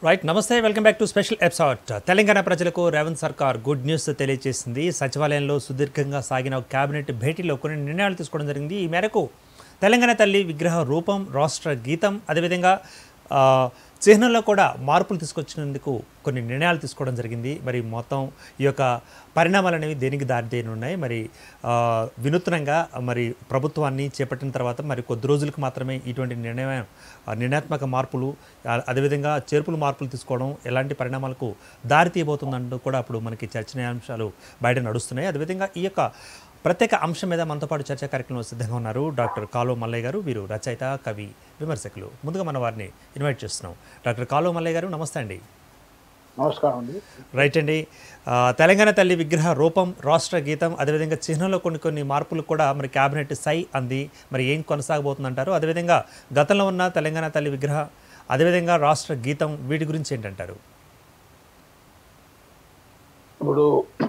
Right నమస్తే welcome back to special episode Telangana ప్రజలకు రేవంత్ సర్కార్ గుడ్ న్యూస్ తెలియజేసింది సచివాలయంలో సుదీర్ఘంగా సాగిన ఒక కేబినెట్ భేటీలో కొన్ని నిర్ణయాలు తీసుకోవడం జరిగింది ఈ మేరకు తెలంగాణ తల్లి విగ్రహ రూపం రాష్ట్ర గీతం అదేవిధంగా ఆ, చిహ్నంలో కూడా మార్పులు తీసుకొచ్చినందుకు కొన్ని నిర్ణయాలు తీసుకోవడం జరిగింది మరి మొత్తం ఈ యొక్క పరిణామాలు అనేవి దేనికి దారితీయనున్నాయి ఉన్నాయి మరి ఆ, వినూత్నంగా మరి ప్రభుత్వాన్ని చేపట్టిన తర్వాత మరి కొద్ది రోజులకు మాత్రమే ఇటువంటి నిర్ణయం ఆ, నిర్ణయాత్మక మార్పులు ఆ, అదేవిధంగా చేర్పులు మార్పులు తీసుకోవడం ఎలాంటి పరిణామాలకు దారి తీయబోతుందంటూ కూడా అప్పుడు మనకి చర్చనీయాంశాలు బయట నడుస్తున్నాయి అదేవిధంగా ఈ యొక్క ప్రత్యేక అంశం మీద మనతో పాటు చర్చా కార్యక్రమంలో సిద్ధంగా ఉన్నారు డాక్టర్ కాలో మల్లయ్య గారు వీరు రచయిత కవి విమర్శకులు ముందుగా మన వారిని ఇన్వైట్ చేస్తున్నాం డాక్టర్ కాలో మల్లయ్య గారు నమస్తే అండి నమస్కారం అండి రైట్ అండి ఆ, తెలంగాణ తల్లి విగ్రహ రూపం రాష్ట్ర గీతం అదేవిధంగా చిహ్నంలో కొన్ని కొన్ని మార్పులు కూడా మరి క్యాబినెట్ సై అంది మరి ఏం కొనసాగబోతుందంటారు అదేవిధంగా గతంలో ఉన్న తెలంగాణ తల్లి విగ్రహ అదేవిధంగా రాష్ట్ర గీతం వీటి గురించి ఏంటంటారు ఇప్పుడు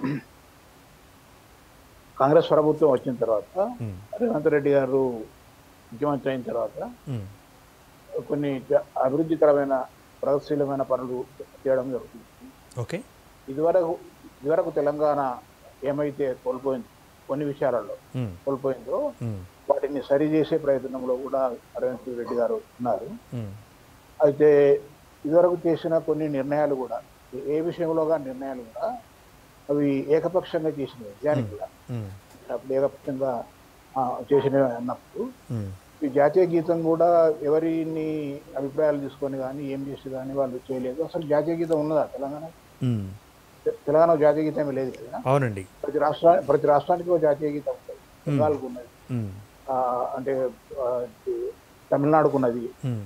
కాంగ్రెస్ ప్రభుత్వం వచ్చిన తర్వాత మ్మ్. రేవంత్ రెడ్డి గారు ముఖ్యమంత్రి అయిన తర్వాత మ్మ్. కొన్ని జ- అభివృద్ధికరమైన ప్రగతిశీలమైన పనులు చేయడం జరుగుతుంది ఓకే ఇదివరకు ఇదివరకు తెలంగాణ ఏమైతే కోల్పోయింది కొన్ని విషయాలలో మ్మ్. కోల్పోయిందో మ్మ్. వాటిని సరిచేసే ప్రయత్నంలో కూడా రేవంత్ రెడ్డి గారు ఉన్నారు మ్మ్. అయితే ఇదివరకు చేసిన కొన్ని నిర్ణయాలు కూడా ఏ విషయంలోగా నిర్ణయాలు కూడా అవి ఏకపక్షంగా చేసినవి నిజానికి కూడా మ్మ్. అప్పుడు ఏకపక్షంగా ఆ, చేసినవి అన్నప్పుడు మ్మ్. ఈ జాతీయ గీతం కూడా ఎవరిని అభిప్రాయాలు తీసుకొని కానీ ఏం చేసి కానీ వాళ్ళు చేయలేదు అసలు జాతీయ గీతం ఉన్నదా తెలంగాణ మ్మ్. తె- తెలంగాణ జాతీయ గీతం లేదు కదా అవునండి ప్రతి రాష్ట్ర ప్రతి రాష్ట్రానికి ఒక జాతీయ గీతం ఉంటుంది బెంగాల్కు ఉన్నది మ్మ్. ఆ, అంటే ఆ, తమిళనాడుకు ఉన్నది మ్మ్.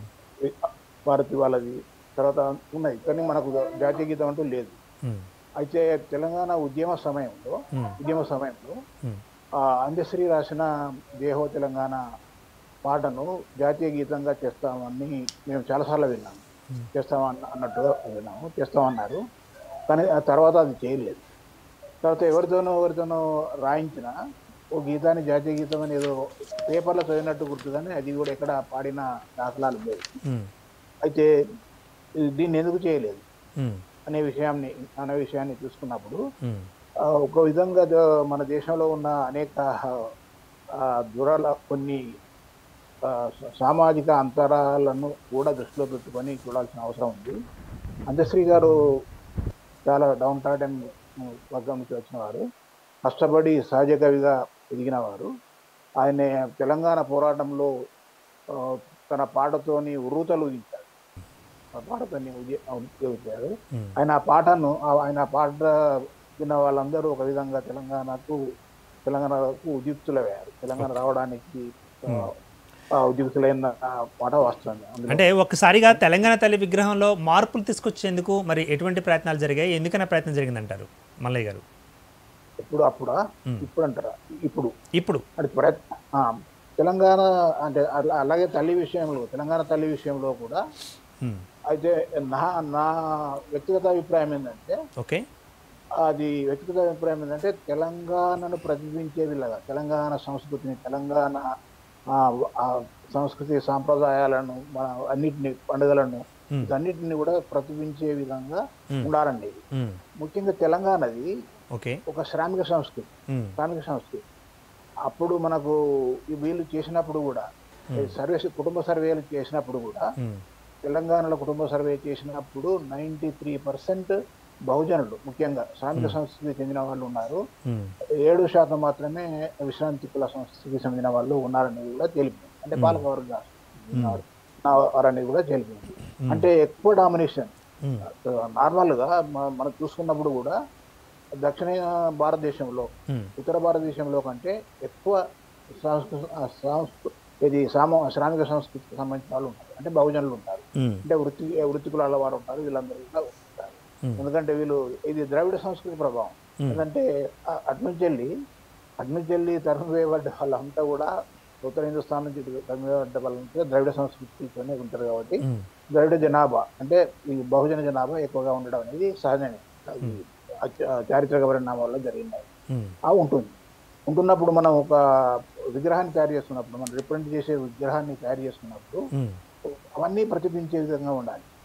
భారతి వాళ్ళది తర్వాత ఉన్నది కానీ మనకు జాతీయ గీతం అంటూ లేదు మ్మ్. అయితే తెలంగాణ ఉద్యమ సమయంలో మ్మ్. ఉద్యమ సమయంలో మ్మ్. ఆ, అందశ్రీ రాసిన దేహో తెలంగాణ పాటను జాతీయ గీతంగా చేస్తామని మేము చాలాసార్లు విన్నాము మ్మ్. చేస్తామన్న అన్నట్టుగా విన్నాము చేస్తామన్నారు కానీ ఆ తర్వాత అది చేయలేదు తర్వాత ఎవరితోనో ఎవరితోనో రాయించిన ఓ గీతాన్ని జాతీయ గీతం అని ఏదో పేపర్లో చదివినట్టు గుర్తు కానీ అది కూడా ఎక్కడ పాడిన దాఖలాలు లేవు మ్మ్. అయితే ఇది దీన్ని ఎందుకు చేయలేదు మ్మ్. అనే విషయాన్ని అనే విషయాన్ని చూసుకున్నప్పుడు మ్మ్. ఆ, ఒక విధంగా ద- మన దేశంలో ఉన్న అనేక ఆ, దురాల కొన్ని ఆ, స- సామాజిక అంతరాలను కూడా దృష్టిలో పెట్టుకొని చూడాల్సిన అవసరం ఉంది అంత్యశ్రీ గారు చాలా డౌన్ టాటన్ వర్గం నుంచి వచ్చిన వారు కష్టపడి సహజ కవిగా ఎదిగిన వారు ఆయన తెలంగాణ పోరాటంలో ఆ, తన పాటతోని ఉర్రూతలు ఊదించారు ఆ పాటతోని ఉది- ఊదించారు మ్మ్. ఆయన ఆ పాటను ఆ- ఆయన ఆ పాట విన్న వాళ్ళందరూ ఒక విధంగా తెలంగాణకు తెలంగాణకు ఉద్యుక్తులయ్యారు తెలంగాణ రావడానికి ఆ, ఆ ఉద్యుక్తులైన ఆ పాట వస్తుంది అందులో అంటే ఒక్కసారిగా తెలంగాణ తల్లి విగ్రహంలో మార్పులు తీసుకొచ్చేందుకు మరి ఎటువంటి ప్రయత్నాలు జరిగాయి ఎందుకన్నా ప్రయత్నం జరిగిందంటారు మల్లయ్య గారు ఇప్పుడు అప్పుడా మ్మ్. ఇప్పుడు అంటారా ఇప్పుడు ఇప్పుడు అది ప్రయత్న ఆ, తెలంగాణ అంటే అలా- అలాగే తల్లి విషయంలో తెలంగాణ తల్లి విషయంలో కూడా మ్మ్. అయితే నా నా వ్యక్తిగత అభిప్రాయం ఏంటంటే ఓకే అది వ్యక్తిగత అభిప్రాయం ఏంటంటే తెలంగాణను ప్రతిబింబించేదిలాగా తెలంగాణ సంస్కృతిని తెలంగాణ ఆ, ఆ సంస్కృతి సాంప్రదాయాలను మన అన్నిటిని పండుగలను మ్మ్. అన్నిటిని కూడా ప్రతిబింబించే విధంగా మ్మ్. ఉండాలండి ఇది. మ్మ్. ముఖ్యంగా తెలంగాణది ఓకే ఒక శ్రామిక సంస్కృతి మ్మ్. శ్రామిక సంస్కృతి అప్పుడు మనకు ఈ వీళ్ళు చేసినప్పుడు కూడా ఈ సర్వే కుటుంబ సర్వేలు చేసినప్పుడు కూడా మ్మ్. తెలంగాణలో కుటుంబ సర్వే చేసినప్పుడు నైంటీ త్రీ పర్సెంట్ బహుజనులు ముఖ్యంగా శ్రామిక సంస్కృతికి చెందిన వాళ్ళు ఉన్నారు మ్మ్. ఏడు శాతం మాత్రమే విశ్రాంతి కుల సంస్కృతికి చెందిన వాళ్ళు ఉన్నారనేది కూడా తెలిపింది అంటే పాలక వర్గ వారనేది కూడా తెలిపింది అంటే ఎక్కువ డామినేషన్ మ్మ్. నార్మల్గా మ- మనం చూసుకున్నప్పుడు కూడా దక్షిణ భారతదేశంలో మ్మ్. ఉత్తర భారతదేశంలో కంటే ఎక్కువ సంస్కృ- ఆ సంస్కృ- ఇది సామ శ్రామిక సంస్కృతికి సంబంధించిన వాళ్ళు ఉంటారు అంటే బహుజనులు ఉంటారు మ్మ్. అంటే వృత్తి వృత్తి కులాల వారు ఉంటారు వీళ్ళందరూ కూడా ఉంటారు మ్మ్. ఎందుకంటే వీళ్ళు ఇది ద్రావిడ సంస్కృతి ప్రభావం మ్మ్. ఎందుకంటే ఆ- అటు నుంచి వెళ్ళి అటు నుంచి వెళ్ళి తరుము వేయబడ్డ వాళ్ళంతా కూడా ఉత్తర హిందుస్థాన్ నుంచి ఇటు తరుము వేయబడ్డ వాళ్ళంతా ద్రవిడ సంస్కృతితోనే ఉంటారు కాబట్టి మ్మ్. ద్రవిడ జనాభా అంటే ఈ బహుజన జనాభా ఎక్కువగా ఉండడం అనేది సహజమే అది ఆ చారిత్రక పరిణామాల్లో జరిగినాయి మ్మ్. ఆ ఉంటుంది ఉంటున్నప్పుడు మనం ఒక విగ్రహాన్ని తయారు చేస్తున్నప్పుడు మనం రిప్రజెంట్ చేసే విగ్రహాన్ని తయారు చేస్తున్నప్పుడు మ్మ్. అవన్నీ ప్రతిబింబించే విధంగా ఉండాలి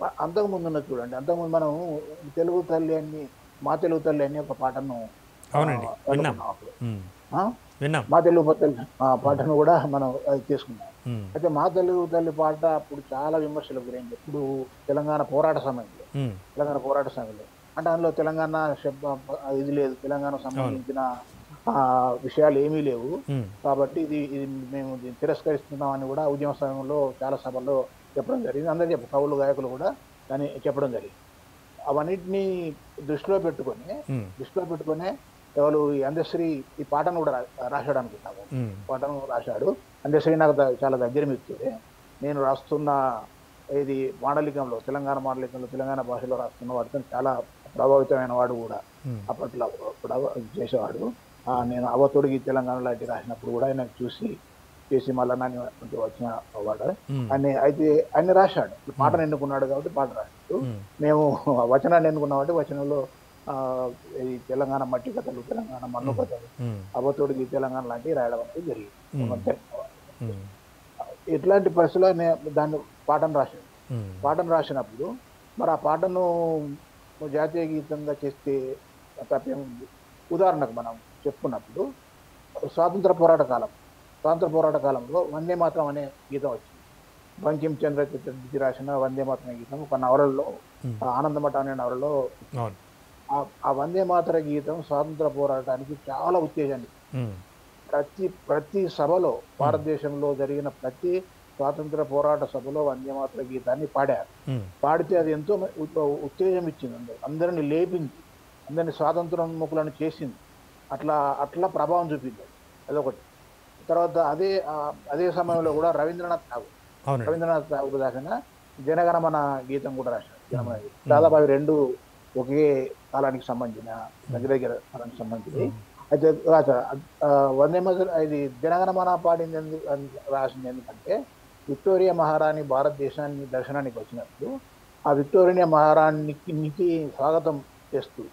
అంతకుముందు ఉన్నది చూడండి అంతకుముందు మనం తెలుగు తల్లి అని మా తెలుగు తల్లి అని ఒక పాటను అవునండి ఆ, విన్నాం అనుకున్నాం అప్పుడు. ఉమ్, ఆ? విన్నాం మా తెలుగు తల్లి ఆ పాటను కూడా మనం అది తీసుకున్నాం ఉమ్, అయితే మా తెలుగు తల్లి పాట అప్పుడు చాలా విమర్శలకు గురైంది ఇప్పుడు తెలంగాణ పోరాట సమయంలో ఉమ్, తెలంగాణ పోరాట సమయంలో అంటే అందులో తెలంగాణ శబ్ద ఇది లేదు తెలంగాణ సంబంధించిన ఆ, విషయాలు ఏమీ లేవు ఉమ్, కాబట్టి ఇది ఇది మేము దీన్ని తిరస్కరిస్తున్నామని కూడా ఉద్యమ సమయంలో చాలా సభల్లో చెప్పడం జరిగింది అందరూ చెప్ప కవులు గాయకులు కూడా దాన్ని చెప్పడం జరిగింది అవన్నిటినీ దృష్టిలో పెట్టుకొని ఉమ్, దృష్టిలో పెట్టుకొని ఎవరు ఈ అందశ్రీ ఈ పాటను కూడా రా- రాశాడు అనుకుంటాము ఉమ్, పాటను రాశాడు అందశ్రీ నాకు ద- చాలా దగ్గర మిత్రుడే నేను రాస్తున్న ఇది మాండలికంలో తెలంగాణ మాండలికంలో తెలంగాణ భాషలో రాస్తున్న వాటితో చాలా ప్రభావితమైన వాడు కూడా ఉమ్, అప్పట్లో ప్రభావ చేసేవాడు ఆ, నేను అవతొడిగి తెలంగాణ లాంటి రాసినప్పుడు కూడా ఆయన చూసి చేసి మళ్ళా నన్ను వచ్చిన వాడు ఉమ్, ఆయన అయితే ఆయన రాశాడు పాటను ఎన్నుకున్నాడు కాబట్టి పాట రాశాడు ఉమ్, మేము ఆ వచనాన్ని ఎన్నుకున్నాం అంటే వచనంలో ఆ, ఈ తెలంగాణ మట్టి కథలు తెలంగాణ మన్ను కథలు ఉమ్, అవతోడికి తెలంగాణ లాంటివి రాయడం అనేది జరిగింది ఉమ్, అంతే. ఉమ్, ఇట్లాంటి పరిస్థితుల్లో నేను దాన్ని పాటను రాశాను ఉమ్, పాటను రాసినప్పుడు మరి ఆ పాటను జాతీయ గీతంగా చేస్తే తప్పేం ఉంది ఉదాహరణకు మనం చెప్పుకున్నప్పుడు స్వాతంత్ర పోరాట కాలం స్వాతంత్ర పోరాట కాలంలో వందే మాత్రం అనే గీతం వచ్చింది బంకిం చంద్ర చటర్జీ రాసిన వందే మాత్రం అనే గీతం ఒక నవలలో ఉమ్, ఆ ఆనందమఠ అనే నవలలో అవును ఆ- ఆ వందే మాతర గీతం స్వాతంత్ర పోరాటానికి చాలా ఉత్తేజాన్ని ఉమ్, ప్రతి ప్రతి సభలో భారతదేశంలో జరిగిన ప్రతి స్వాతంత్ర పోరాట సభలో వందే మాతర గీతాన్ని పాడారు ఉమ్, పాడితే అది ఎంతో మ- ఉ- ఉత్తేజం ఇచ్చింది అందరు అందరిని లేపింది అందరిని స్వాతంత్రోన్ముఖులను చేసింది అట్లా అట్లా ప్రభావం చూపింది అదొకటి తర్వాత అదే ఆ, అదే సమయంలో కూడా రవీంద్రనాథ్ ఠాగూర్ అవునండి రవీంద్రనాథ్ ఠాగూర్ రాసిన జనగణమన గీతం కూడా రాశారు జనగణమన గీతం. దాదాపు అవి రెండు ఒకే కాలానికి సంబంధించిన దగ్గర దగ్గర కాలానికి సంబంధించి అయితే రాశారు ఆ, వందే మాతరం ఇది జనగణమన పాడింది ఎందుకు అని రాసింది ఎందుకంటే విక్టోరియా మహారాణి భారతదేశాన్ని దర్శనానికి వచ్చినప్పుడు ఆ విక్టోరియా మహారాణికి స్వాగతం చేస్తూ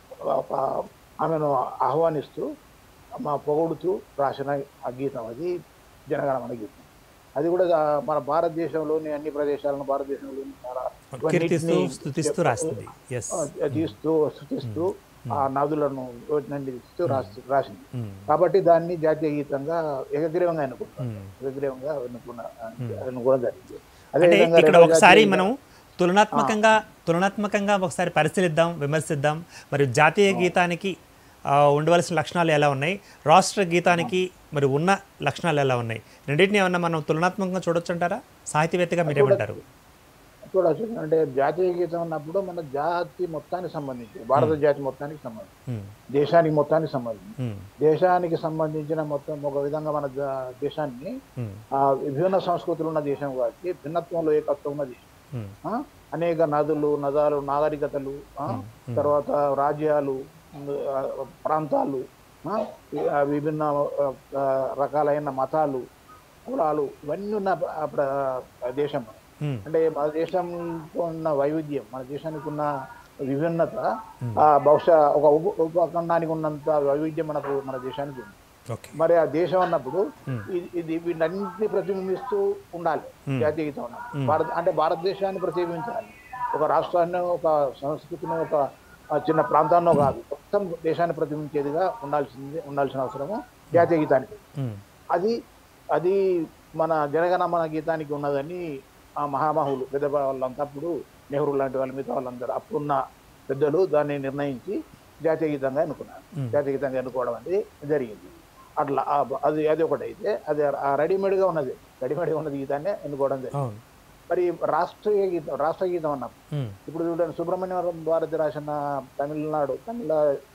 ఒక ఆమెను ఆహ్వానిస్తూ మా పొగుడుతూ రాసిన ఆ గీతం అది జనగణమన గీతం అది కూడా ఆ, మన భారతదేశంలోని అన్ని ప్రదేశాలను భారతదేశంలోని చాలా కీర్తిస్తూ ఇవన్నిటిని స్థుతిస్తూ రాస్తుంది ఎస్ ఆ, తీస్తూ స్థుతిస్తూ ఆ నదులను నుండి తీస్తూ రాసి రాసింది ఉమ్, కాబట్టి దాన్ని జాతీయ గీతంగా ఏకగ్రీవంగా ఎన్నుకున్నాం ఉమ్. ఏకగ్రీవంగా ఎన్నుకున్న ఎన్నుకోవడం జరిగింది అంటే అదేవిధంగా ఇక్కడ రెండవ ఒకసారి జాతీయ మనం తులనాత్మకంగా తులనాత్మకంగా ఒకసారి పరిశీలిద్దాం విమర్శిద్దాం మరి జాతీయ గీతానికి ఆ, ఉండవలసిన లక్షణాలు ఎలా ఉన్నాయి రాష్ట్ర గీతానికి మరి ఉన్న లక్షణాలు ఎలా ఉన్నాయి రెండింటిని ఏమన్నా మనం తులనాత్మకంగా చూడొచ్చు అంటారా సాహితీవేత్తగా మీరేమంటారు చూడవచ్చు అంటే జాతీయ గీతం ఉన్నప్పుడు మన జాతి మొత్తానికి సంబంధించి భారత జాతి మొత్తానికి సంబంధించి ఉమ్, దేశానికి మొత్తానికి సంబంధించి ఉమ్, దేశానికి సంబంధించిన మొత్తం ఒక విధంగా మన జా- దేశాన్ని ఉమ్, ఆ విభిన్న సంస్కృతులు ఉన్న దేశం కాబట్టి భిన్నత్వంలో ఏకత్వం ఉన్న దేశం ఉమ్, ఆ? అనేక నదులు నదాలు నాగరికతలు ఆ? తర్వాత రాజ్యాలు ఆ, ప్రాంతాలు ఆ? ఆ, విభిన్న ఆ, ఆ, రకాలైన మతాలు కులాలు ఇవన్నీ ఉన్న ఆ ప్ర- ఆ దేశం ఉమ్, అంటే మన దేశంతో ఉన్న వైవిధ్యం మన దేశానికి ఉన్న విభిన్నత ఆ, బహుశా ఒక ఉప ఉపఖండానికి ఉన్నంత వైవిధ్యం మనకు మన దేశానికి ఉంది ఓకే మరి ఆ దేశం అన్నప్పుడు Hmm. ఇది- ఇది వీటన్నింటినీ ప్రతిబింబిస్తూ ఉండాలి Hmm. జాతీయ గీతం అన్నప్పుడు భారత అంటే భారతదేశాన్ని ప్రతిబింబించాలి ఒక రాష్ట్రాన్ని ఒక సంస్కృతిని ఒక ఆ, చిన్న ప్రాంతాన్నో కాదు మొత్తం దేశాన్ని ప్రతిబింబించేదిగా ఉండాల్సింది ఉండాల్సిన అవసరము జాతీయ గీతానికి ఉమ్, అది అది మన జనగణమన గీతానికి ఉన్నదని ఆ మహామహులు పెద్ద వాళ్ళంతా అప్పుడు నెహ్రూ లాంటి వాళ్ళు మిగతా వాళ్ళందరూ అప్పుడున్న పెద్దలు దాన్ని నిర్ణయించి జాతీయ గీతంగా ఎన్నుకున్నారు Hmm. జాతీయ గీతంగా ఎన్నుకోవడం అనేది జరిగింది అట్లా ఆ- అది అది ఒకటి అయితే అది ఆ రెడీమేడ్గా ఉన్నది రెడీమేడ్గా ఉన్న గీతాన్ని ఎన్నుకోవడం జరిగింది అవును మరి రాష్ట్రీయ గీతం రాష్ట్ర గీతం అన్నప్పుడు ఉమ్, ఇప్పుడు చూడండి సుబ్రహ్మణ్యం భారతి రాసిన తమిళనాడు తమిళ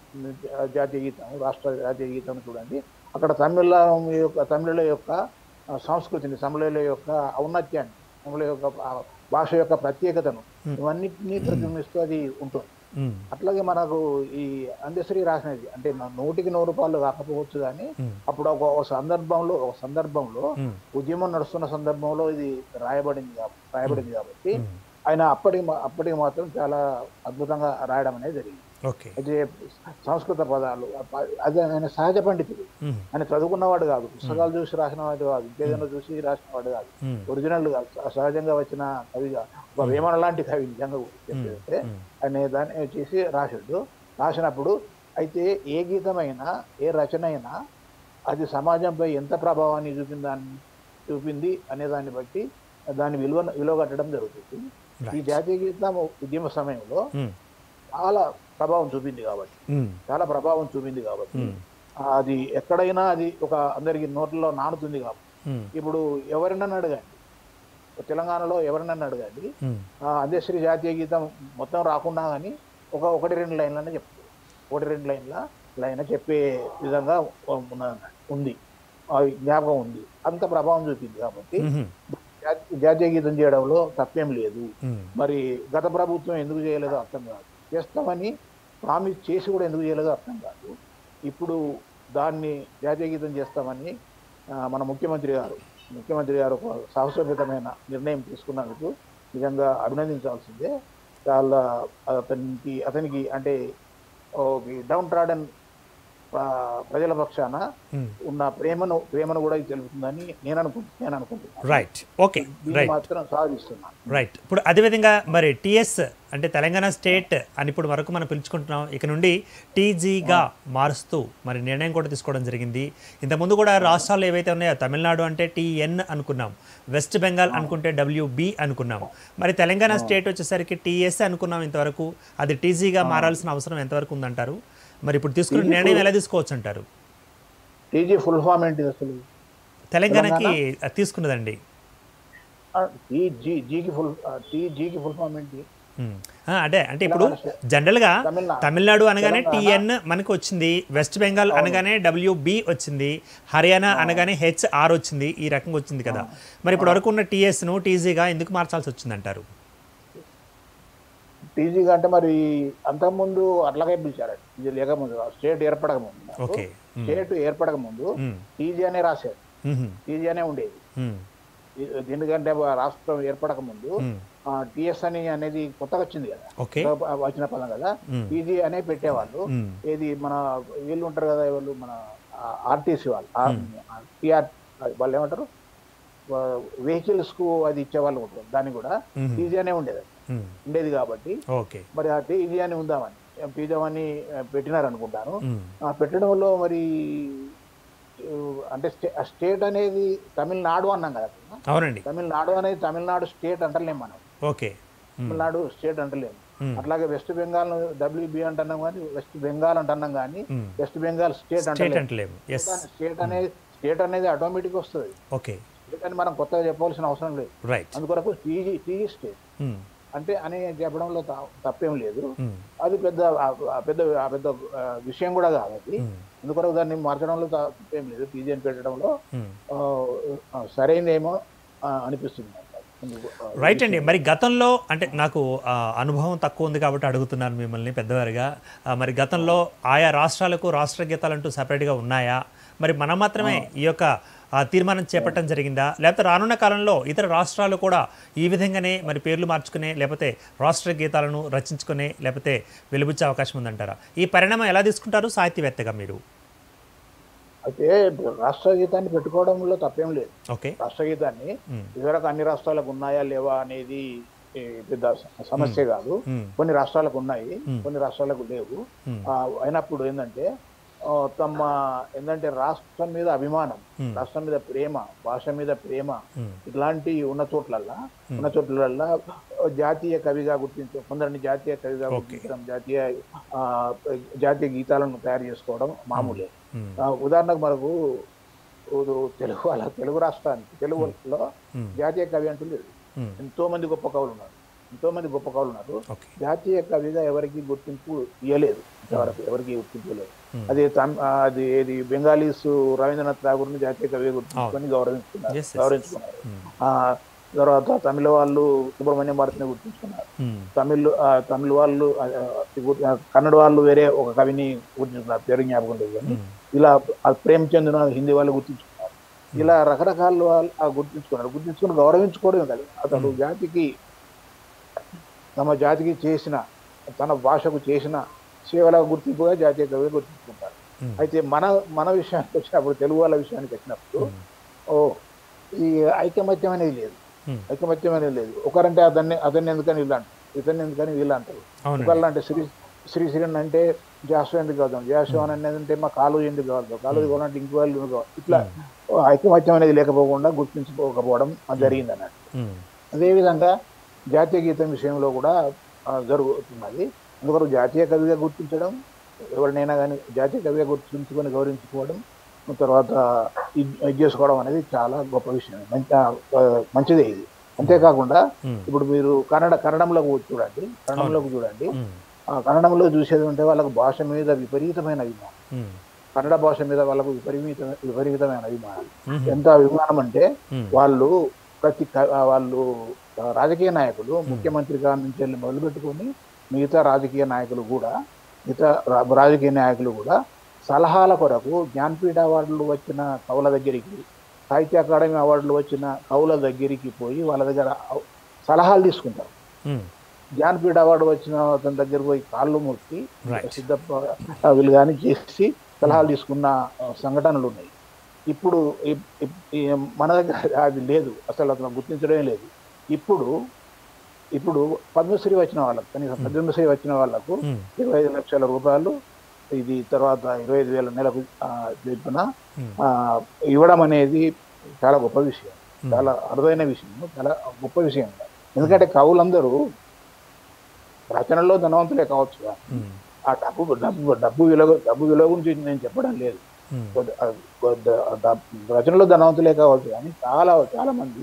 జాతీయ గీతం రాష్ట్ర జాతీయ గీతం చూడండి అక్కడ తమిళ యొక్క తమిళుల యొక్క ఆ, సంస్కృతిని తమిళుల యొక్క ఔన్నత్యాన్ని తమిళ యొక్క ఆ, భాష యొక్క ప్రత్యేకతను ఇవన్నిటినీ ప్రతిబింబిస్తూ అది ఉంటుంది ఉమ్, అట్లాగే మనకు ఈ అందశ్రీ రాసినది అంటే మన నూటికి నూరు రూపాయలు కాకపోవచ్చు కానీ ఉమ్, అప్పుడు ఒక ఒక సందర్భంలో ఒక సందర్భంలో ఉమ్, ఉద్యమం నడుస్తున్న సందర్భంలో ఇది రాయబడింది కాబట్టి రాయబడింది కాబట్టి ఉమ్, ఆయన అప్పటికి మా- అప్పటికి మాత్రం చాలా అద్భుతంగా రాయడం అనేది జరిగింది ఓకే అయితే సంస్కృత పదాలు అప్ప- అది ఆయన సహజ పండితుడు ఉమ్, ఆయన చదువుకున్నవాడు కాదు పుస్తకాలు చూసి రాసిన వాడు కాదు ఇంకేదైనా చూసి రాసిన వాడు కాదు ఉమ్, ఒరిజినల్ కాదు స- సహజంగా వచ్చిన కవిగా ఒక వేమన లాంటి కవి నిజంగా చెప్పేదంటే అనే దాన్ని వచ్చేసి రాశాడు రాసినప్పుడు అయితే ఏ గీతమైనా ఏ రచన అయినా అది సమాజంపై ఎంత ప్రభావాన్ని చూపిందాన్ని చూపింది అనే దాన్ని బట్టి దాన్ని విలువ విలువ కట్టడం జరుగుతుంది ఈ Right. జాతీయ గీతం ఉద్యమ సమయంలో ఉమ్, చాలా ప్రభావం చూపింది కాబట్టి ఉమ్, చాలా ప్రభావం చూపింది కాబట్టి ఉమ్, అది ఎక్కడైనా అది ఒక అందరికి నోట్లలో నానుతుంది కాబట్టి ఉమ్, ఇప్పుడు ఎవరినన్నా అడగండి తెలంగాణలో ఎవరినన్నా అడగండి ఉమ్, ఆ అందశ్రీ జాతీయ గీతం మొత్తం రాకుండా కానీ ఒక ఒకటి రెండు లైన్లనే చెప్తారు ఒకటి రెండు లైన్ల లైన్ చెప్పే విధంగా ఉన్న- ఉంది ఆ జ్ఞాపకం ఉంది అంత ప్రభావం చూపింది కాబట్టి ఉమ్, జా- జాతీయ గీతం చేయడంలో తప్పేం లేదు ఉమ్, మరి గత ప్రభుత్వం ఎందుకు చేయలేదో అర్థం కాదు చేస్తామని ప్రామిస్ చేసి కూడా ఎందుకు చేయలేదో అర్థం కాదు ఇప్పుడు దాన్ని జాతీయ గీతం చేస్తామని ఆ, మన ముఖ్యమంత్రి గారు ముఖ్యమంత్రి గారు ఒక సాహసోపేతమైన నిర్ణయం తీసుకున్నందుకు నిజంగా అభినందించాల్సిందే చాలా అతనికి అతనికి అంటే డౌన్ ట్రాడన్ ప్రజల పక్షాన ఉమ్. ఉన్న ప్రేమను ప్రేమను కూడా ఇది తెలుపుతుందని నేను అనుకు నేను అనుకుంటున్నాను రైట్ ఓకే దీన్ని రైట్ మాత్రం సాధిస్తున్నాను రైట్ ఇప్పుడు అదేవిధంగా మరి టిఎస్ అంటే తెలంగాణ స్టేట్ అని ఇప్పుడు వరకు మనం పిలుచుకుంటున్నాం ఇక నుండి టీజీగా మారుస్తూ మరి నిర్ణయం కూడా తీసుకోవడం జరిగింది ఇంతకుముందు కూడా రాష్ట్రాలు ఏవైతే ఉన్నాయో తమిళనాడు అంటే టీఎన్ అనుకున్నాం వెస్ట్ బెంగాల్ అనుకుంటే డబ్ల్యూబి అనుకున్నాం మరి తెలంగాణ స్టేట్ వచ్చేసరికి టీఎస్ అనుకున్నాం ఇంతవరకు అది టీజీగా మారాల్సిన అవసరం ఎంతవరకు ఉందంటారు మరి ఇప్పుడు తీసుకున్న నిర్ణయం ఎలా తీసుకోవచ్చు అంటారు టీజీ ఫుల్ ఫామ్ ఏంటిది అసలు తెలంగాణకి తీసుకున్నదండి టీ జీ జీకి ఫుల్ టీ జీకి ఫుల్ ఫామ్ ఏంటి ఉమ్. ఆ, అదే అంటే ఇప్పుడు జనరల్గా తమిళనాడు. తమిళనాడు అనగానే టిఎన్ మనకు వచ్చింది వెస్ట్ బెంగాల్ అనగానే డబ్ల్యూబి వచ్చింది హర్యానా అనగానే హెచ్ఆర్ వచ్చింది ఈ రకంగా వచ్చింది కదా మరి ఇప్పుడు వరకు ఉన్న టీఎస్ను టీజీగా ఎందుకు మార్చాల్సి వచ్చింది అంటారు టీజీగా అంటే మరి అంతకుముందు అట్లాగే పిలిచారండి ఇది లేకముందు స్టేట్ ఏర్పడక ముందు ఓకే ఉమ్, స్టేట్ ఏర్పడక ముందు ఉమ్, టీజీ అనే రాశారు ఉమ్, టీజీ అనే ఉండేది ఉమ్, ఇది- ఎందుకంటే రాష్ట్రం ఏర్పడక ముందు ఉమ్, టిఎస్ అని అనేది కొత్తగా వచ్చింది కదా ఓకే కొత్తగా వచ్చిన పదం కదా ఉమ్, టీజీ అనే పెట్టేవాళ్ళు ఉమ్, ఏది మన వీళ్ళు ఉంటారు కదా వాళ్ళు మన ఆర్టీసీ వాళ్ళు టిఆర్ వాళ్ళు ఏమంటారు వెహికల్స్ కు అది ఇచ్చేవాళ్ళు ఉంటారు దాన్ని కూడా ఉమ్, టీజీ అనే ఉండేది ఉమ్, ఉండేది కాబట్టి ఓకే మరి ఆ టీజీ అని ఉందామని టీజీ అని పెట్టినారు అనుకుంటాను ఉమ్, ఆ పెట్టడంలో మరి ఆ, అంటే స్టే- ఆ స్టేట్ అనేది తమిళనాడు అన్నాం కదా అవునండి తమిళనాడు అనేది తమిళనాడు స్టేట్ అంటలేము మనం ఓకే ఉమ్, తమిళనాడు స్టేట్ అంటలేము ఉమ్, అట్లాగే వెస్ట్ బెంగాల్ డబ్ల్యూబీ అంటున్నాం కానీ వెస్ట్ బెంగాల్ అంటున్నాం కానీ ఉమ్. వెస్ట్ బెంగాల్ స్టేట్ స్టేట్ అంటలేము అంటలేము ఎస్ స్టేట్ అనేది స్టేట్ అనేది ఆటోమేటిక్ వస్తుంది ఓకే స్టేట్ అని మనం కొత్తగా చెప్పవలసిన అవసరం లేదు రైట్ అందుకొరకు టీజీ టీజీ స్టేట్ ఉమ్, అంటే అని చెప్పడంలో త- తప్పేం లేదు ఉమ్, అది పెద్ద ఆ- ఆ పెద్ద ఆ పెద్ద ఆ, విషయం కూడా కాదు అది ఉమ్, అందుకొరకు దాన్ని మార్చడంలో త- తప్పేం లేదు టీజీ అని పెట్టడంలో ఉమ్. ఆ, ఆ, సరైనదేమో ఆ, అనిపిస్తుంది నాకు. అందుకు, ఆ, రైట్ అండి మరి గతంలో అంటే నాకు ఆ, అనుభవం తక్కువ ఉంది కాబట్టి అడుగుతున్నాను మిమ్మల్ని పెద్దవారిగా ఆ, మరి గతంలో ఆయా రాష్ట్రాలకు రాష్ట్ర గీతాలు అంటూ సపరేట్గా ఉన్నాయా మరి మనం మాత్రమే ఈ యొక్క ఆ, తీర్మానం చేపట్టడం జరిగిందా లేకపోతే రానున్న కాలంలో ఇతర రాష్ట్రాలు కూడా ఈ విధంగానే మరి పేర్లు మార్చుకునే లేకపోతే రాష్ట్ర గీతాలను రచించుకునే లేకపోతే వెలుబుచ్చే అవకాశం ఉందంటారా ఈ పరిణామం ఎలా తీసుకుంటారు సాహితీవేత్తగా మీరు అయితే రాష్ట్ర గీతాన్ని పెట్టుకోవడంలో తప్పేం లేదు ఓకే రాష్ట్ర గీతాన్ని ఉమ్, ఇదివరకు అన్ని రాష్ట్రాలకు ఉన్నాయా లేవా అనేది ఏ, పెద్ద స- సమస్య కాదు ఉమ్, కొన్ని రాష్ట్రాలకు ఉన్నాయి Hmm. కొన్ని రాష్ట్రాలకు లేవు ఉమ్, ఆ, అయినప్పుడు ఏంటంటే ఆ, తమ ఏంటంటే రాష్ట్రం మీద అభిమానం Hmm. రాష్ట్రం మీద ప్రేమ భాష మీద ప్రేమ ఉమ్, ఇట్లాంటి ఉన్న చోట్లల్లా ఉన్న చోట్లల్లా జాతీయ కవిగా గుర్తించడం కొందరిని జాతీయ కవిగా Okay. గుర్తించడం జాతీయ ఆ, జాతీయ గీతాలను తయారు చేసుకోవడం మామూలే ఉమ్, ఆ, ఉదాహరణకు మనకు ఉ- తెలుగు వాళ్ళ తెలుగు రాష్ట్రానికి తెలుగులో ఉమ్, జాతీయ కవి అంటూ లేదు ఉమ్, ఎంతో మంది గొప్ప కవులు ఉన్నారు ఎంతో మంది గొప్ప కవులు ఉన్నారు ఓకే జాతీయ కవిగా ఎవరికి గుర్తింపు ఇవ్వలేదు ఇంతవరకు ఎవరికి గుర్తింపు లేదు Hmm. అది తమ్- ఆ, అది ఏది బెంగాలీస్ రవీంద్రనాథ్ ఠాగూర్ని జాతీయ కవిగా గుర్తించుకొని గౌరవించుకున్నారు Yes, yes, yes. గౌరవించుకున్నారు ఉమ్, ఆ, తర్వాత తమిళ వాళ్ళు సుబ్రహ్మణ్యం భారతిని గుర్తించుకున్నారు ఉమ్, తమిళ్ ఆ, తమిళ వాళ్ళు ఆ, ఆ, కన్నడ వాళ్ళు వేరే ఒక కవిని గుర్తించుకున్నారు పేరు జ్ఞాపకం లేదు కానీ ఉమ్, ఇలా ఆ ప్రేమచంద్ర హిందీ వాళ్ళు గుర్తించుకున్నారు ఇలా రకరకాల వాళ్ళు ఆ గుర్తించుకున్నారు గుర్తించుకుని గౌరవించుకోవడం కాదు అతడు జాతికి తమ జాతికి చేసిన తన భాషకు చేసిన సేవల గుర్తింపుగా జాతీయ కవిగా గుర్తించుకుంటారు ఉమ్, అయితే మన మన విషయానికి వచ్చినప్పుడు తెలుగు వాళ్ళ విషయానికి వచ్చినప్పుడు ఉమ్, ఓ ఈ ఐకమత్యం అనేది లేదు ఐకమత్యం అనేది లేదు ఒకరంటే అతన్ని అతన్ని ఎందుకని వీళ్ళు అంటారు ఇతన్ని ఎందుకని వీళ్ళు అంటారు అవునండి ఒకళ్ళు అంటే శ్రీ శ్రీశ్రీని అంటే జాసు ఎందుకు కాదు జాసు అని అనేది అంటే మా కాలు ఎందుకు కాదు కాలు కావాలంటే ఇంకో వాళ్ళు ఎందుకు కావాలి ఇట్లా ఐకమత్యం అనేది లేకపోకుండా గుర్తించుకోకపోవడం అది జరిగింది అన్నట్టు ఉమ్, అదేవిధంగా జాతీయ గీతం విషయంలో కూడా ఆ, జరుగుతున్నది అందుకొరకు జాతీయ కవిగా గుర్తించడం ఎవరినైనా కానీ జాతీయ కవిగా గుర్తించుకొని గౌరవించుకోవడం తర్వాత ఇది ఇది చేసుకోవడం అనేది చాలా గొప్ప విషయం మంచి ఆ, మంచిదే ఇది అంతేకాకుండా ఉమ్, ఇప్పుడు మీరు కన్నడ కన్నడంలోకి చూడండి కన్నడంలోకి చూడండి ఉమ్, ఆ కన్నడంలో చూసేది ఉంటే వాళ్ళకు భాష మీద విపరీతమైన అభిమానం ఉమ్, కన్నడ భాష మీద వాళ్ళకు విపరీత విపరీతమైన అభిమానం ఉమ్, ఎంత అభిమానం అంటే ఉమ్, వాళ్ళు ప్రతి క- ఆ వాళ్ళు ఆ, రాజకీయ నాయకులు ముఖ్యమంత్రి గారి నుంచి వెళ్ళి మొదలుపెట్టుకొని మిగతా రాజకీయ నాయకులు కూడా మిగతా రా- రాజకీయ నాయకులు కూడా సలహాల కొరకు జ్ఞానపీఠ అవార్డులు వచ్చిన కవుల దగ్గరికి సాహిత్య అకాడమీ అవార్డులు వచ్చిన కవుల దగ్గరికి పోయి వాళ్ళ దగ్గర సలహాలు తీసుకుంటారు ఉమ్, జ్ఞానపీఠ అవార్డు వచ్చిన అతని దగ్గర పోయి కాళ్ళు మొక్కి Right. సిద్ధప్ప ఆ, వీళ్ళు కానీ చేసి సలహాలు తీసుకున్న ఆ, సంఘటనలు ఉన్నాయి ఇప్పుడు ఇప్- ఇప్- ఈ మన దగ్గర అది లేదు అసలు అతను గుర్తించడమే లేదు ఇప్పుడు ఇప్పుడు పద్మశ్రీ వచ్చిన వాళ్ళకు కనీసం పద్మశ్రీ వచ్చిన వాళ్ళకు ఉమ్, ఇరవై ఐదు లక్షల రూపాయలు ఇది తర్వాత ఇరవై ఐదు వేల నెలకు ఆ, చొప్పున ఉమ్, ఆ, ఇవ్వడం అనేది చాలా గొప్ప విషయం చాలా అరుదైన విషయం చాలా గొప్ప విషయం ఎందుకంటే కవులందరూ రచనల్లో ధనవంతులే కావచ్చు కానీ ఉమ్, ఆ డబ్బు డబ్బు డబ్బు విలువ డబ్బు విలువ గురించి నేను చెప్పడం లేదు ఉమ్, కొద్ది- ఆ, కొద్ది- ఆ డబ్- రచనలో ధనవంతులే కావచ్చు కానీ చాలా చాలా మంది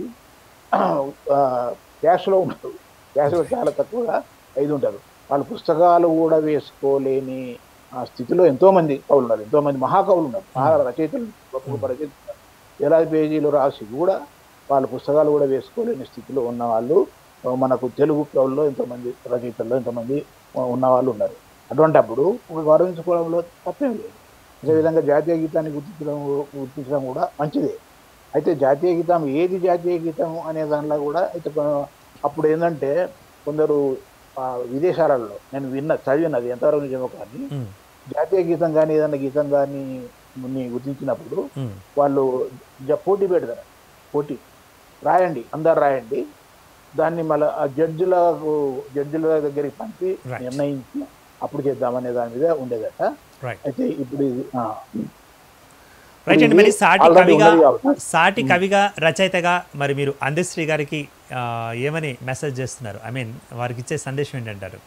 క్యాష్లో ఉంటారు క్యాష్లో చాలా తక్కువగా ఐదు ఉంటారు వాళ్ళు పుస్తకాలు కూడా వేసుకోలేని ఆ స్థితిలో ఎంతో మంది కవులు ఉన్నారు ఎంతో మంది మహాకవులు ఉన్నారు మహా రచయితలు గొప్ప గొప్ప రచయితలు ఉన్నారు. వేలాది పేజీలు రాసి కూడా వాళ్ళు పుస్తకాలు కూడా వేసుకోలేని స్థితిలో ఉన్న వాళ్ళు ఆ, మనకు తెలుగు కవుల్లో ఎంతోమంది రచయితల్లో ఎంతోమంది ఆ, ఉన్న వాళ్ళు ఉన్నారు అటువంటి అప్పుడు గౌరవించుకోవడంలో తప్పేం లేదు అదేవిధంగా జాతీయ గీతాన్ని గుర్తించడం గుర్తించడం కూడా మంచిదే అయితే జాతీయ గీతం ఏది జాతీయ గీతం అనే దానిలో కూడా అయితే కొ- అప్పుడు ఏంటంటే కొందరు ఆ, విదేశాలలో నేను విన్న చదివినది ఎంతవరకు నిజమో కానీ ఉమ్, జాతీయ గీతం కానీ ఏదైనా గీతం కానీ ని గుర్తించినప్పుడు ఉమ్, వాళ్ళు జ- పోటీ పెడతారు పోటీ రాయండి అందరు రాయండి దాన్ని మళ్ళీ ఆ జడ్జిలకు జడ్జిల దగ్గరికి పంపి Right. నిర్ణయించి అప్పుడు చేద్దామనే దాని మీద ఉండేదట రైట్ అయితే ఇప్పుడు ఇది ఆ, రైట్ అండి మరి సాటి already కవిగా ఉన్నది కాబట్టి. సాటి కవిగా రచయితగా మరి మీరు అందశ్రీ గారికి ఆ, ఏమని మెసేజ్ చేస్తున్నారు ఐ మీన్ వారికి ఇచ్చే సందేశం ఏంటంటారు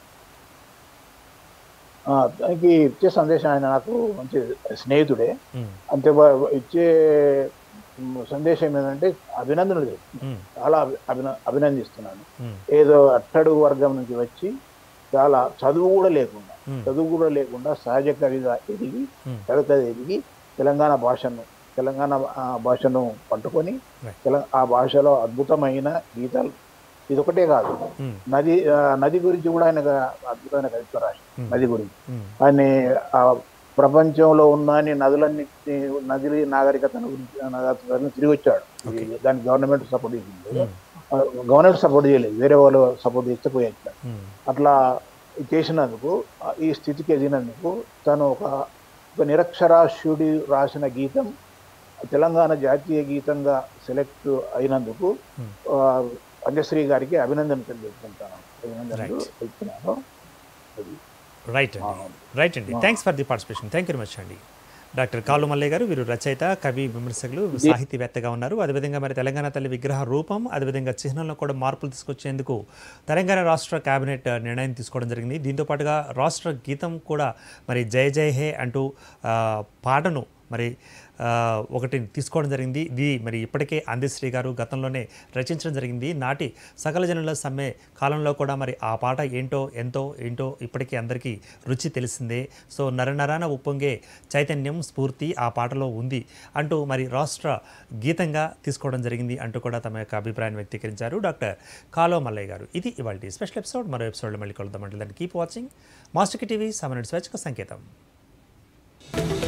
ఆ, దానికి ఇచ్చే సందేశం ఆయన నాకు మంచి స్నేహితుడే ఉమ్, అంతే వా- ఇచ్చే మ్, సందేశం ఏంటంటే అభినందనలు చేస్తున్నాను. ఉమ్, చాలా అభి- అభిన అభినందిస్తున్నాను ఉమ్, ఏదో అట్టడుగు వర్గం నుంచి వచ్చి చాలా చదువు కూడా లేకుండా ఉమ్, చదువు కూడా లేకుండా సహజ కవిగా ఎదిగి ఉమ్, కవిత ఎదిగి తెలంగాణ భాషను తెలంగాణ ఆ, భాషను పట్టుకొని Right. తెల ఆ భాషలో అద్భుతమైన గీతాలు ఇది ఒకటే కాదు ఉమ్, నది ఆ, నది గురించి కూడా ఆయన అద్భుతమైన కవిత్వం రాశారు Hmm. నది గురించి ఉమ్, ఆయన ఆ ప్రపంచంలో ఉన్న అన్ని నదులన్నీ నది నాగరికతను గురించి నాగరికతను తిరిగి వచ్చాడు Okay. ఇది దానికి గవర్నమెంట్ సపోర్ట్ చేసింది ఉమ్, గవర్నమెంట్ సపోర్ట్ చేయలేదు వేరే వాళ్ళు సపోర్ట్ చేస్తే పోయొచ్చు ఉమ్, అట్లా చేసినందుకు ఆ, ఈ స్థితికి ఎదిగినందుకు తను ఒక ఒక నిరక్షరాస్యుడి రాసిన గీతం తెలంగాణ జాతీయ గీతంగా సెలెక్ట్ అయినందుకు Hmm. ఆ, పంజశ్రీ గారికి అభినందనలు తెలియజేసుకుంటాను అభినందనలు Right. తెలుపుతున్నాను అది. రైట్ అండి రైట్ అండి thanks for the participation thank you very much అండి డాక్టర్ కాలు మల్లయ్య గారు వీరు రచయిత కవి విమర్శకులు సాహితీవేత్తగా ఉన్నారు అదేవిధంగా మరి తెలంగాణ తల్లి విగ్రహ రూపం అదేవిధంగా చిహ్నంలో కూడా మార్పులు తీసుకొచ్చేందుకు తెలంగాణ రాష్ట్ర కేబినెట్ నిర్ణయం తీసుకోవడం జరిగింది దీంతో పాటుగా రాష్ట్ర గీతం కూడా మరి జయ జయ హే అంటూ ఆ, పాటను మరి ఆ, ఒకటి తీసుకోవడం జరిగింది ఇది మరి ఇప్పటికే అందశ్రీ గారు గతంలోనే రచించడం జరిగింది నాటి సకల జనుల సమ్మె కాలంలో కూడా మరి ఆ పాట ఏంటో ఎంతో ఏంటో ఇప్పటికీ అందరికీ రుచి తెలిసిందే సో నరనరాన ఉప్పొంగే చైతన్యం స్ఫూర్తి ఆ పాటలో ఉంది అంటూ మరి రాష్ట్ర గీతంగా తీసుకోవడం జరిగింది అంటూ కూడా తమ యొక్క అభిప్రాయాన్ని వ్యక్తీకరించారు డాక్టర్ కాలో మల్లయ్య గారు ఇది ఇవాళ స్పెషల్ ఎపిసోడ్ మరో ఎపిసోడ్లో మళ్ళీ కలుద్దామంటే దాన్ని కీప్ వాచింగ్ మాస్టర్ టీవీ సమన్వయ స్వేచ్ఛక సంకేతం